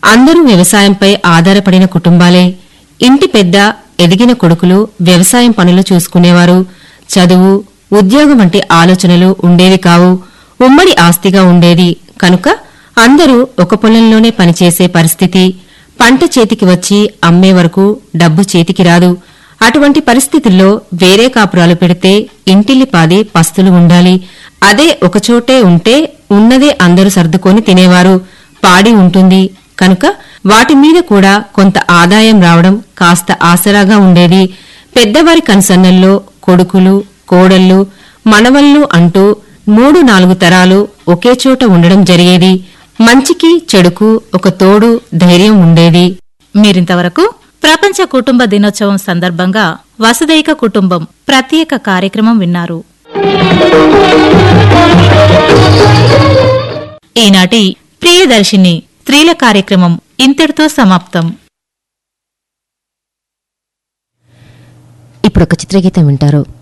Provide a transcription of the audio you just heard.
అందరూ వ్యవసాయంపై ఆధారపడిన కుటుంబాలే ఇంటి పెద్ద ఎదిగిన కొడుకులు వ్యవసాయం పనులు చూసుకునేవారు చదువు ఉద్యోగం వంటి ఆలోచనలు ఉండేవి కావు ఉమ్మడి ఆస్తిగా ఉండేది కనుక అందరూ ఒక పొలంలోనే పనిచేసే పరిస్థితి పంట చేతికి వచ్చి అమ్మే వరకు డబ్బు చేతికి రాదు అటువంటి పరిస్థితుల్లో వేరే కాపురాలు పెడితే ఇంటిల్లిపాది పస్తులు ఉండాలి అదే ఒకచోటే ఉంటే ఉన్నదే అందరూ సర్దుకొని తినేవారు పాడి ఉంటుంది కనుక వాటి మీద కూడా కొంత ఆదాయం రావడం కాస్త ఆసరాగా ఉండేది పెద్దవారి కన్సన్నల్లో కొడుకులు కోడళ్ళు మనవళ్ళు అంటూ మూడు నాలుగు తరాలు ఒకే చోట ఉండడం జరిగేది మంచికి చెడుకు ఒక తోడు ధైర్యం ఉండేది మీరింతవరకు ప్రపంచ కుటుంబ దినోత్సవం సందర్భంగా వసుదైక కుటుంబం ప్రత్యేక కార్యక్రమం విన్నారు ఈనాటి ప్రియదర్శిని స్త్రీల కార్యక్రమం ఇంతటితో సమాప్తం ఇప్పుడు ఒక చిత్రగీతం వింటారు